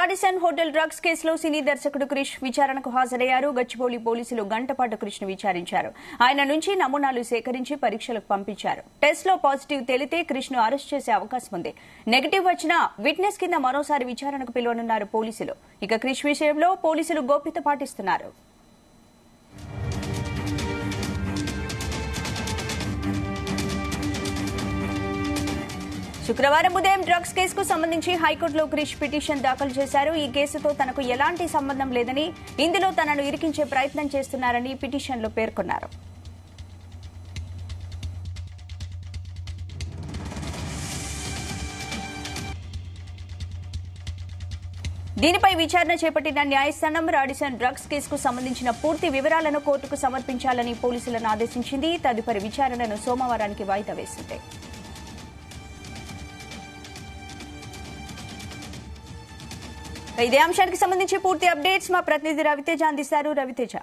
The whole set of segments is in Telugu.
రాడిసన్ హోటల్ డ్రగ్స్ కేసులో సినీ దర్శకుడు క్రిష్ విచారణకు హాజరయ్యారు గచ్చిబౌలి పోలీసులు గంటపాటు క్రిష్ ను విచారించారు ఆయన నుంచి నమూనాలు సేకరించి పరీక్షలకు పంపించారు టెస్ట్ లో పాజిటివ్ తేలితే క్రిష్ ను అరెస్ట్ చేసే అవకాశం ఉంది నెగటివ్ వచ్చినా విట్నెస్ కింద మరోసారి విచారణకు పిలువనున్నారు పోలీసులు ఇక క్రిష్ విషయంలో పోలీసులు గోప్యత పాటిస్తున్నారు శుక్రవారం ఉదయం డ్రగ్స్ కేసుకు సంబంధించి హైకోర్టులో క్రిష్ పిటిషన్ దాఖలు చేశారు ఈ కేసుతో తనకు ఎలాంటి సంబంధం లేదని ఇందులో తనను ఇరికించే ప్రయత్నం చేస్తున్నారని పిటిషన్లో పేర్కొన్నారు దీనిపై విచారణ చేపట్టిన న్యాయస్థానం రాడిసన్ డ్రగ్స్ కేసుకు సంబంధించిన పూర్తి వివరాలను కోర్టుకు సమర్పించాలని పోలీసులను ఆదేశించింది తదుపరి విచారణను సోమవారానికి వాయిదా వేసింది ఇదే అంశానికి సంబంధించి పూర్తి అప్డేట్స్ మా ప్రతినిధి రవితేజ అందిస్తారు రవితేజ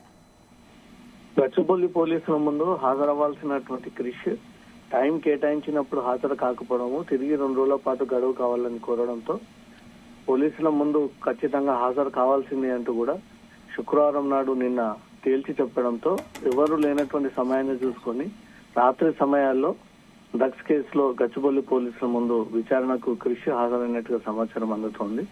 గచ్చిబౌలి పోలీసుల ముందు హాజరవ్వాల్సినటువంటి క్రిష్ టైం కేటాయించినప్పుడు హాజరు కాకపోవడము తిరిగి రెండు రోజుల పాటు గడువు కావాలని కోరడంతో పోలీసుల ముందు ఖచ్చితంగా హాజరు కావాల్సిందే అంటూ కూడా శుక్రవారం నాడు నిన్న తేల్చి చెప్పడంతో ఎవరు లేనటువంటి సమయాన్ని చూసుకొని రాత్రి సమయాల్లో డ్రగ్స్ కేసులో గచ్చిబౌలి పోలీసుల ముందు విచారణకు క్రిష్ హాజరైనట్టుగా సమాచారం అందుతోంది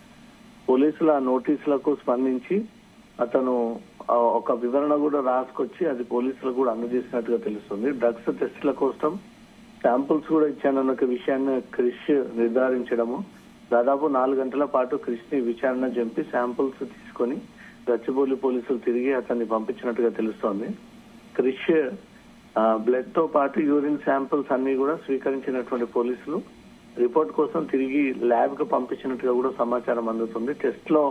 పోలీసుల నోటీసులకు స్పందించి అతను ఆ, ఒక వివరణ కూడా రాసుకొచ్చి అది పోలీసులకు కూడా అందజేసినట్టుగా తెలుస్తుంది డ్రగ్స్ టెస్టుల కోసం శాంపుల్స్ కూడా ఇచ్చానన్న ఒక విషయాన్ని క్రిష్ నిర్ధారించడము దాదాపు నాలుగు గంటల పాటు క్రిష్ ని విచారణ జరిపి శాంపుల్స్ తీసుకొని గచ్చిబౌలి పోలీసులు తిరిగి అతన్ని పంపించినట్టుగా తెలుస్తోంది క్రిష్ బ్లడ్ తో పాటు యూరిన్ శాంపుల్స్ అన్ని కూడా స్వీకరించినటువంటి పోలీసులు రిపోర్ట్ కోసం తిరిగి ల్యాబ్ కు పంపించినట్టుగా కూడా సమాచారం అందుతుంది టెస్ట్ లో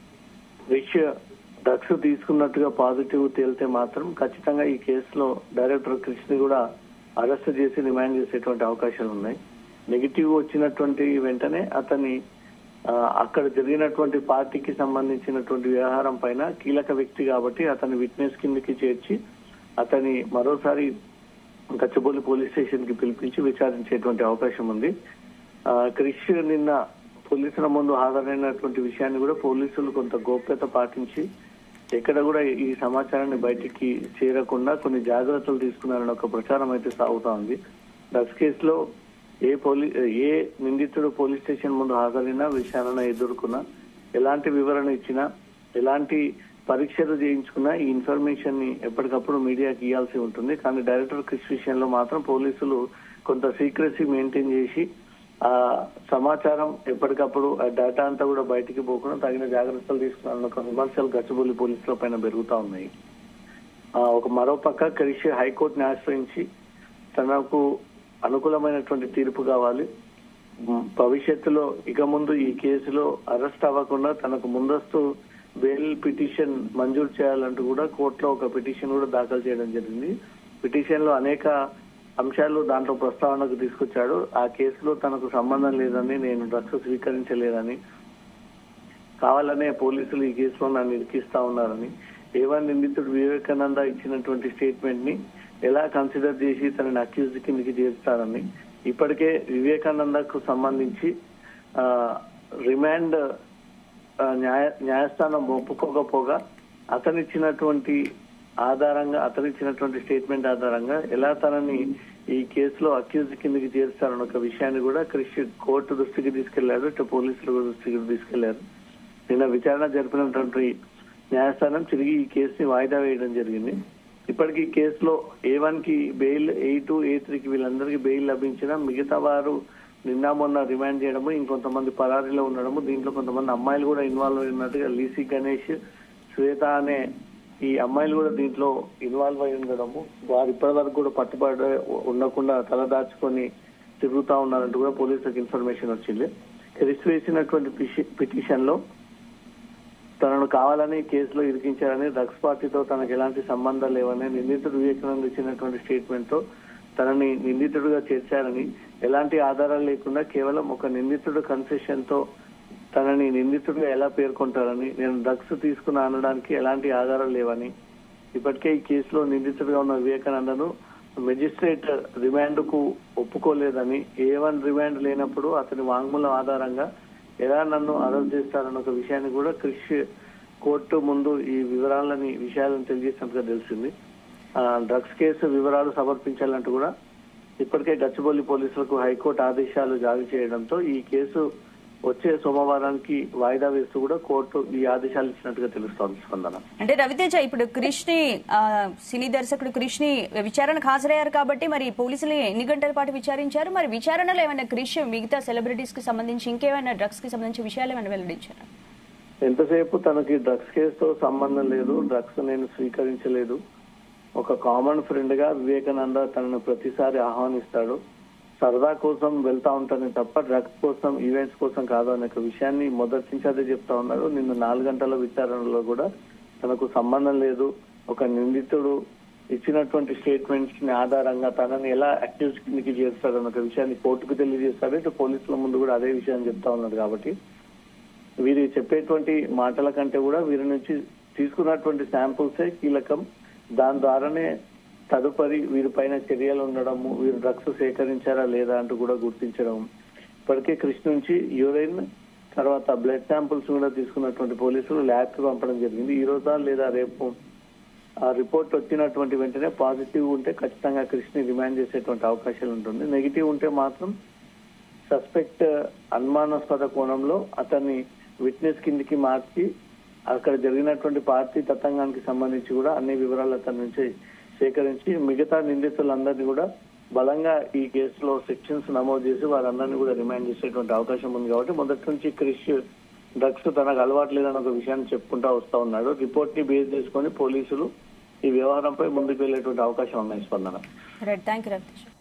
క్రిష్ డ్రగ్స్ తీసుకున్నట్టుగా పాజిటివ్ తేలితే మాత్రం ఖచ్చితంగా ఈ కేసులో డైరెక్టర్ క్రిష్ ని కూడా అరెస్ట్ చేసి రిమాండ్ చేసేటువంటి అవకాశాలు ఉన్నాయి నెగిటివ్ వచ్చినటువంటి వెంటనే అతని ఆ, అక్కడ జరిగినటువంటి పార్టీకి సంబంధించినటువంటి వ్యవహారం పైన కీలక వ్యక్తి కాబట్టి అతని విట్నెస్ కిందకి చేర్చి అతని మరోసారి గచ్చిబౌలి పోలీస్ స్టేషన్ కి పిలిపించి విచారించేటువంటి అవకాశం ఉంది ఆ, క్రిష్ నిన్న పోలీసుల ముందు హాజరైనటువంటి విషయాన్ని కూడా పోలీసులు కొంత గోప్యత పాటించి ఎక్కడ కూడా ఈ సమాచారాన్ని బయటికి చేరకుండా కొన్ని జాగ్రత్తలు తీసుకున్నారని ఒక ప్రచారం అయితే సాగుతా ఉంది డ్రగ్స్ కేసులో ఏ పోలీ ఏ నిందితుడు పోలీస్ స్టేషన్ ముందు హాజరైనా విచారణ ఎదుర్కొన్నా ఎలాంటి వివరణ ఇచ్చినా ఎలాంటి పరీక్షలు చేయించుకున్నా ఈ ఇన్ఫర్మేషన్ ని ఎప్పటికప్పుడు మీడియాకి ఇవ్వాల్సి ఉంటుంది కానీ డైరెక్టర్ క్రిష్ విషయంలో మాత్రం పోలీసులు కొంత సీక్రసీ మెయింటైన్ చేసి ఆ సమాచారం ఎప్పటికప్పుడు ఆ డేటా అంతా కూడా బయటికి పోకుండా తగిన జాగ్రత్తలు తీసుకున్నారన్న ఒక విమర్శలు గచ్చిబౌలి పోలీసుల పైన పెరుగుతా ఉన్నాయి ఆ, ఒక మరో పక్క క్రిష్ హైకోర్టుని ఆశ్రయించి తనకు అనుకూలమైనటువంటి తీర్పు కావాలి ఉమ్, భవిష్యత్తులో ఇక ముందు ఈ కేసులో అరెస్ట్ అవ్వకుండా తనకు ముందస్తు బెయిల్ పిటిషన్ మంజూరు చేయాలంటూ కూడా కోర్టులో ఒక పిటిషన్ కూడా దాఖలు చేయడం జరిగింది పిటిషన్ లో అనేక అంశాలు దాంట్లో ప్రస్తావనకు తీసుకొచ్చాడు ఆ కేసులో తనకు సంబంధం లేదని నేను డ్రగ్స్ స్వీకరించలేదని కావాలనే పోలీసులు ఈ కేసులో నన్ను ఇరికిస్తా ఉన్నారని ఏవన్ నిందితుడు వివేకానంద ఇచ్చినటువంటి స్టేట్మెంట్ ని ఎలా కన్సిడర్ చేసి తనని అక్యూజ్ కిందకి చేస్తారని ఇప్పటికే వివేకానందకు సంబంధించి ఆ, రిమాండ్ ఆ, న్యాయ న్యాయస్థానం ఒప్పుకోకపోగా అతనిచ్చినటువంటి ఆధారంగా అతనిచ్చినటువంటి స్టేట్మెంట్ ఆధారంగా ఎలా తనని ఈ కేసులో అక్యూజ్ కిందకి చేరుస్తారన్న ఒక విషయాన్ని కూడా క్రిష్ కోర్టు దృష్టికి తీసుకెళ్లాడు ఇటు పోలీసులు కూడా దృష్టికి తీసుకెళ్లారు నిన్న విచారణ జరిపినటువంటి న్యాయస్థానం తిరిగి ఈ కేసుని వాయిదా వేయడం జరిగింది ఇప్పటికీ ఈ కేసులో ఏ వన్ కి బెయిల్ ఏ టూ ఏ త్రీకి వీళ్ళందరికీ బెయిల్ లభించిన మిగతా వారు నిన్న మొన్న రిమాండ్ చేయడము ఇంకొంతమంది పరారీలో ఉండడము దీంట్లో కొంతమంది అమ్మాయిలు కూడా ఇన్వాల్వ్ అయినట్టుగా లీసీ గణేష్ శ్వేత అనే ఈ అమ్మాయిలు కూడా దీంట్లో ఇన్వాల్వ్ అయి ఉండడము వారు ఇప్పటి వరకు కూడా పట్టుబడి ఉండకుండా తలదాచుకొని తిరుగుతా ఉన్నారంటూ కూడా పోలీసులకు ఇన్ఫర్మేషన్ వచ్చింది క్రిస్ వేసినటువంటి పిటిషన్ లో తనను కావాలని కేసులో ఇరికించారని డ్రగ్స్ పార్టీతో తనకు ఎలాంటి సంబంధం లేవని నిందితుడు వివేకానంద ఇచ్చినటువంటి స్టేట్మెంట్ తో తనని నిందితుడిగా చేర్చారని ఎలాంటి ఆధారాలు లేకుండా కేవలం ఒక నిందితుడు కన్సెషన్ తో తనని నిందితుడిగా ఎలా పేర్కొంటారని నేను డ్రగ్స్ తీసుకున్నా అనడానికి ఎలాంటి ఆధారాలు లేవని ఇప్పటికే ఈ కేసులో నిందితుడిగా ఉన్న వివేకానందను మెజిస్ట్రేట్ రిమాండ్ కు ఒప్పుకోలేదని ఏ వన్ రిమాండ్ లేనప్పుడు అతని వాంగ్మూలం ఆధారంగా ఎలా నన్ను అరెస్ట్ చేస్తారన్న ఒక విషయాన్ని కూడా క్రిష్ కోర్టు ముందు ఈ వివరాలని విషయాలను తెలియజేసినట్టుగా తెలిసింది ఆ, డ్రగ్స్ కేసు వివరాలు సమర్పించాలంటూ కూడా ఇప్పటికే గచ్చిబౌలి పోలీసులకు హైకోర్టు ఆదేశాలు జారీ చేయడంతో ఈ కేసు వచ్చే సోమవారానికి వాయిదా వేస్తూ కూడా కోర్టు ఈ ఆదేశాలు ఇచ్చినట్టుగా తెలుస్తోంది స్పందన అంటే రవితేజ ఇప్పుడు క్రిష్ ని ఆ, సినీ దర్శకుడు క్రిష్ ని విచారణకు హాజరయ్యారు కాబట్టి మరి పోలీసులు ఎన్ని గంటల పాటు విచారించారు మరి విచారణలో ఏమైనా క్రిష్ మిగతా సెలబ్రిటీస్ కి సంబంధించి ఇంకేమైనా డ్రగ్స్ కి సంబంధించి విషయాలు ఏమైనా వెల్లడించారు ఎంతసేపు తనకి డ్రగ్స్ కేసుతో సంబంధం లేదు డ్రగ్స్ నేను స్వీకరించలేదు ఒక కామన్ ఫ్రెండ్ గా వివేకానంద తనను ప్రతిసారి ఆహ్వానిస్తాడు సరదా కోసం వెళ్తా ఉంటాను తప్ప డ్రగ్స్ కోసం ఈవెంట్స్ కోసం కాదు అనే ఒక విషయాన్ని మొదటి నుంచి అదే చెప్తా ఉన్నాడు నిన్న నాలుగు గంటల విచారణలో కూడా తనకు సంబంధం లేదు ఒక నిందితుడు ఇచ్చినటువంటి స్టేట్మెంట్స్ ని ఆధారంగా తనని ఎలా అక్యూజ్ కిందకి చేస్తాడు అన్న ఒక విషయాన్ని కోర్టుకు తెలియజేస్తాడు ఇటు పోలీసుల ముందు కూడా అదే విషయాన్ని చెప్తా ఉన్నాడు కాబట్టి వీరు చెప్పేటువంటి మాటల కంటే కూడా వీరి నుంచి తీసుకున్నటువంటి శాంపుల్సే కీలకం దాని ద్వారానే తదుపరి వీరిపైన చర్యలు ఉండడము వీరు డ్రగ్స్ సేకరించారా లేదా అంటూ కూడా గుర్తించడం ఇప్పటికే కృష్ణ నుంచి యూరిన్ తర్వాత బ్లడ్ శాంపుల్స్ కూడా తీసుకున్నటువంటి పోలీసులు ల్యాబ్ కి పంపడం జరిగింది ఈ రోజా లేదా రేపు ఆ రిపోర్ట్ వచ్చినటువంటి వెంటనే పాజిటివ్ ఉంటే ఖచ్చితంగా కృష్ణ రిమాండ్ చేసేటువంటి అవకాశాలు ఉంటుంది నెగిటివ్ ఉంటే మాత్రం సస్పెక్ట్ అనుమానాస్పద కోణంలో అతన్ని విట్నెస్ కిందికి మార్చి అక్కడ జరిగినటువంటి పార్టీ తతంగానికి సంబంధించి కూడా అన్ని వివరాలు అతని నుంచి సేకరించి మిగతా నిందితులందరినీ కూడా బలంగా ఈ కేసులో సెక్షన్స్ నమోదు చేసి వారందరినీ కూడా రిమాండ్ చేసేటువంటి అవకాశం ఉంది కాబట్టి మొదటి నుంచి క్రిష్ డ్రగ్స్ తనకు అలవాటు లేదని ఒక విషయాన్ని చెప్పుకుంటా వస్తా ఉన్నాడు రిపోర్ట్ ని బేస్ చేసుకొని పోలీసులు ఈ వ్యవహారంపై ముందుకు వెళ్లేటువంటి అవకాశం ఉన్నాయి స్పందన రైట్ థ్యాంక్ యూ రవితేజ